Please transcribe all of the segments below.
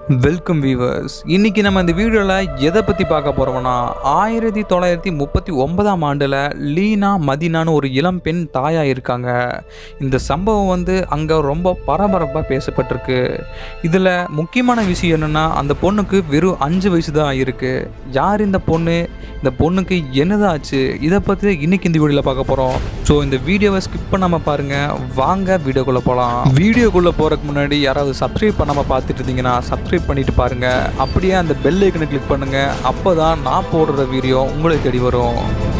Welcome viewers இன்னைக்கு நம்ம இந்த வீடியோவில் எதை பற்றி பார்க்க போகிறோம்னா ஆயிரத்தி தொள்ளாயிரத்தி முப்பத்தி ஒன்பதாம் ஆண்டில் லீனா மதினான்னு ஒரு இளம் பெண் தாயாக இருக்காங்க இந்த சம்பவம் வந்து அங்கே ரொம்ப பரபரப்பாக பேசப்பட்டிருக்கு இதில் முக்கியமான விஷயம் என்னென்னா அந்த பொண்ணுக்கு வெறும் அஞ்சு வயசு தான் ஆகிருக்கு யார் இந்த பொண்ணு இந்த பொண்ணுக்கு என்னதான் ஆச்சு இதை பற்றி இன்னைக்கு இந்த வீடியோவில் பார்க்க போகிறோம் ஸோ இந்த வீடியோவை ஸ்கிப் பண்ணாமல் பாருங்கள் வாங்க வீடியோக்குள்ளே போகலாம் வீடியோக்குள்ளே போகிறதுக்கு முன்னாடி யாராவது சப்ஸ்கிரைப் பண்ணாமல் பார்த்துட்டு இருந்தீங்கன்னா சப்ஸ்கிரைப் பண்ணிட்டு பாருங்கள் அப்படியே அந்த பெல் ஐக்கனை கிளிக் பண்ணுங்கள் அப்போ தான் நான் போடுற வீடியோ உங்களை தேடி வரும்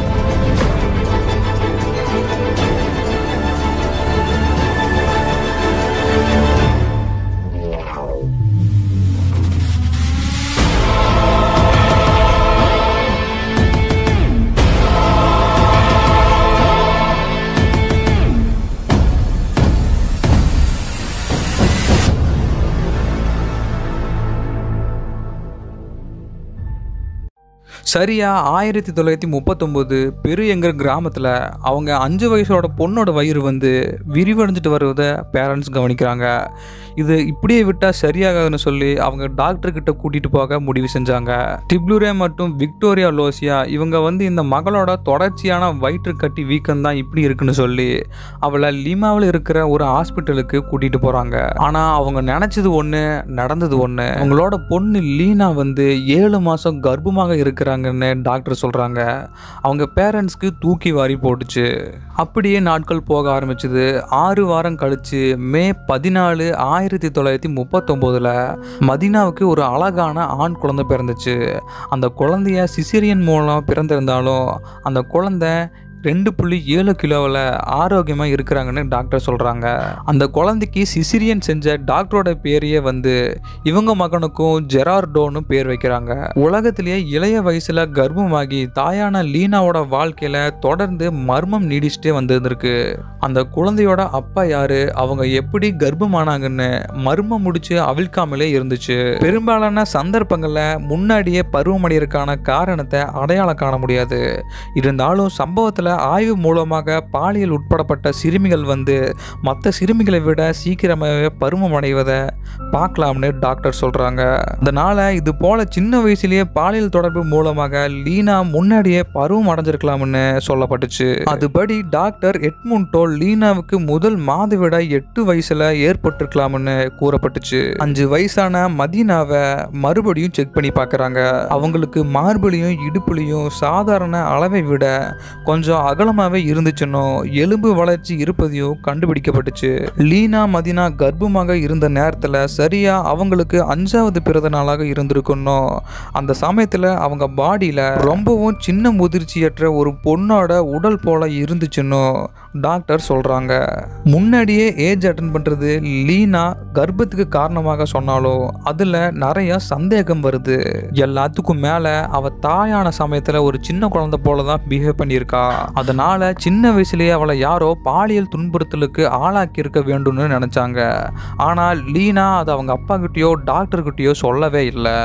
சரியா ஆயிரத்தி தொள்ளாயிரத்தி முப்பத்தொம்போது பெரியங்கிற கிராமத்தில் அவங்க அஞ்சு வயசோட பொண்ணோட வயிறு வந்து விரிவடைஞ்சிட்டு வருவதை பேரண்ட்ஸ் கவனிக்கிறாங்க இது இப்படியே விட்டால் சரியாகாதுன்னு சொல்லி அவங்க டாக்டர் கிட்ட கூட்டிகிட்டு போக முடிவு செஞ்சாங்க டிப்ளூரே மற்றும் விக்டோரியா லோசியா இவங்க வந்து இந்த மகளோட தொடர்ச்சியான வயிற்று கட்டி வீக்கம் தான் இப்படி இருக்குன்னு சொல்லி அவளை லிமாவில் இருக்கிற ஒரு ஹாஸ்பிட்டலுக்கு கூட்டிகிட்டு போகிறாங்க ஆனால் அவங்க நினச்சது ஒன்று நடந்தது ஒன்று அவங்களோட பொண்ணு லீனா வந்து ஏழு மாதம் கர்ப்பமாக இருக்கிறாங்கன்னு டாக்டர் சொல்கிறாங்க அவங்க பேரண்ட்ஸ்க்கு தூக்கி வாரி போட்டுச்சு அப்படியே நாட்கள் போக ஆரம்பிச்சது ஆறு வாரம் கழிச்சு மே பதினாலு ஆயிரத்தி தொள்ளாயிரத்தி முப்பத்தொம்போதில் மதினாவுக்கு ஒரு அழகான ஆண் குழந்தை பிறந்துச்சு அந்த குழந்தைய சிசிரியன் மூலம் பிறந்திருந்தாலும் அந்த குழந்தை ரெண்டு புள்ளி ஏழு கிலோவில் ஆரோக்கியமாக இருக்கிறாங்கன்னு டாக்டர் சொல்கிறாங்க அந்த குழந்தைக்கு சிசிரியன் செஞ்ச டாக்டரோட பேரையே வந்து இவங்க மகனுக்கும் ஜெரார்டோன்னு பேர் வைக்கிறாங்க உலகத்திலேயே இளைய வயசில் கர்ப்பமாகி தாயான லீனாவோட வாழ்க்கையில் தொடர்ந்து மர்மம் நீடிச்சுட்டே வந்திருந்திருக்கு அந்த குழந்தையோட அப்பா யாரு அவங்க எப்படி கர்ப்பமானாங்கன்னு மர்மம் முடிச்சு அவிழ்க்காமலே இருந்துச்சு பெரும்பாலான சந்தர்ப்பங்களில் முன்னாடியே பருவமடையறதுக்கான காரணத்தை அடையாளம் காண முடியாது இருந்தாலும் சம்பவத்தில் ஆய்வு மூலமாக பாலியல் உட்படப்பட்ட சிறுமிகள் வந்து மற்ற சிறுமிகளை விட சீக்கிரமாகவே பருவம் அடைவதை பார்க்கலாம்னு டாக்டர் சொல்கிறாங்க அதனால் இது போல் சின்ன வயசுலேயே பாலியல் தொடர்பு மூலமாக லீனா முன்னாடியே பருவம் அடைஞ்சிருக்கலாம்னு சொல்லப்பட்டுச்சு அதுபடி டாக்டர் எட்முண்டோ லீனாவுக்கு முதல் மாதவிட எட்டு வயசில் ஏற்பட்டிருக்கலாம்னு கூறப்பட்டுச்சு அஞ்சு வயசான மதீனாவை மறுபடியும் செக் பண்ணி பார்க்குறாங்க அவங்களுக்கு மார்புலையும் இடுப்புலையும் சாதாரண அளவை விட கொஞ்சம் அகலமாகவே இருந்துச்சுன்னோ எலும்பு வளர்ச்சி இருப்பதையும் கண்டுபிடிக்கப்பட்டுச்சு லீனா மதினா கர்ப்பமாக இருந்த நேரத்தில் சரியா அவங்களுக்கு அஞ்சாவது பிறந்த நாளாக இருந்திருக்கணும் அந்த சமயத்தில் அவங்க பாடியில் ரொம்பவும் சின்ன முதிர்ச்சியற்ற ஒரு பொண்ணோட உடல் போல இருந்துச்சுன்னு டாக்டர் சொல்கிறாங்க முன்னாடியே ஏஜ் அட்டன் பண்ணுறது லீனா கர்ப்பத்துக்கு காரணமாக சொன்னாலும் அதில் நிறைய சந்தேகம் வருது எல்லாத்துக்கும் மேலே அவ தாயான சமயத்தில் ஒரு சின்ன குழந்தை போல தான் பிஹேவ் பண்ணியிருக்கா அதனால சின்ன வயசுலேயே அவளை யாரோ பாலியல் துன்புறுத்தலுக்கு ஆளாக்கி இருக்க வேண்டும்னு நினச்சாங்க ஆனால் லீனா அதை அவங்க அப்பா கிட்டேயோ டாக்டர்கிட்டயோ சொல்லவே இல்லை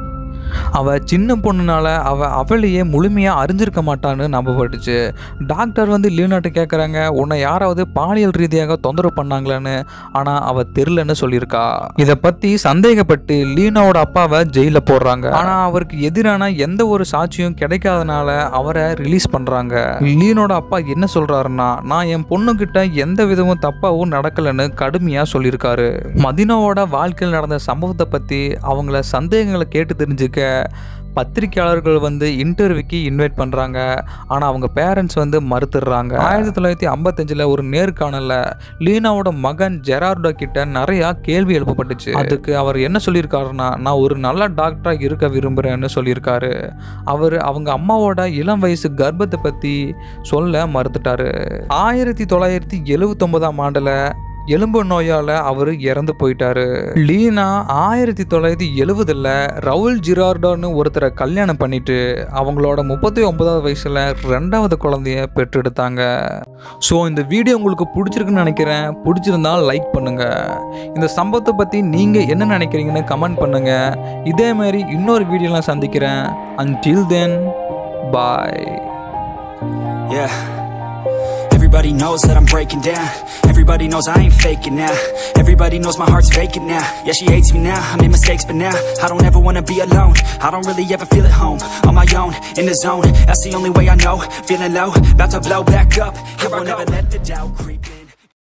அவ சின்ன பொண்ணுனால அவ அவளையே முழுமையாக அறிஞ்சிருக்க மாட்டான்னு நம்பப்பட்டுச்சு டாக்டர் வந்து லீனாட்ட கேட்குறாங்க உன்னை யாராவது பாலியல் ரீதியாக தொந்தரவு பண்ணாங்களான்னு ஆனால் அவ தெரிலன்னு சொல்லியிருக்கா இதை பற்றி சந்தேகப்பட்டு லீனாவோட அப்பாவை ஜெயிலில் போடுறாங்க ஆனால் அவருக்கு எதிரான எந்த ஒரு சாட்சியும் கிடைக்காதனால அவரை ரிலீஸ் பண்ணுறாங்க லீனோட அப்பா என்ன சொல்கிறாருன்னா நான் என் பொண்ணுக்கிட்ட எந்த விதமும் தப்பாகவும் நடக்கலைன்னு கடுமையாக சொல்லியிருக்காரு மதினாவோட வாழ்க்கையில் நடந்த சம்பவத்தை பற்றி அவங்கள சந்தேகங்களை கேட்டு தெரிஞ்சுக்க பத்திரிக்கையாளர்கள் வந்து இன்டர்வியூக்கு இன்வைட் பண்ணுறாங்க ஆனால் அவங்க பேரண்ட்ஸ் வந்து மறுத்துடுறாங்க ஆயிரத்தி தொள்ளாயிரத்தி ஐம்பத்தஞ்சில் ஒரு நேர்காணலில் லீனாவோட மகன் ஜெரார்டோ கிட்ட நிறையா கேள்வி எழுப்பப்பட்டுச்சு அதுக்கு அவர் என்ன சொல்லியிருக்காருன்னா நான் ஒரு நல்ல டாக்டராக இருக்க விரும்புகிறேன்னு சொல்லியிருக்காரு அவர் அவங்க அம்மாவோட இளம் வயசு கர்ப்பத்தை பற்றி சொல்ல மறுத்துட்டாரு ஆயிரத்தி தொள்ளாயிரத்தி எழுவத்தொன்பதாம் ஆண்டில் எலும்பு நோயால் அவர் இறந்து போயிட்டாரு லீனா ஆயிரத்தி தொள்ளாயிரத்தி எழுவதில் ரவுல் ஜிரார்டோன்னு ஒருத்தரை கல்யாணம் பண்ணிட்டு அவங்களோட முப்பத்தி ஒன்பதாவது வயசில் ரெண்டாவது குழந்தைய பெற்றெடுத்தாங்க ஸோ இந்த வீடியோ உங்களுக்கு பிடிச்சிருக்குன்னு நினைக்கிறேன் பிடிச்சிருந்தா லைக் பண்ணுங்க இந்த சம்பவத்தை பற்றி நீங்கள் என்ன நினைக்கிறீங்கன்னு கமெண்ட் பண்ணுங்க இதே மாதிரி இன்னொரு வீடியோலாம் சந்திக்கிறேன் until then bye Yeah. Everybody Everybody knows that I'm breaking down Everybody knows I ain't faking now Everybody knows my heart's vacant now Yeah, she hates me now, I made mistakes but now I don't ever wanna be alone I don't really ever feel at home On my own, in the zone That's the only way I know Feeling low, about to blow back up Here I will never let the doubt creep in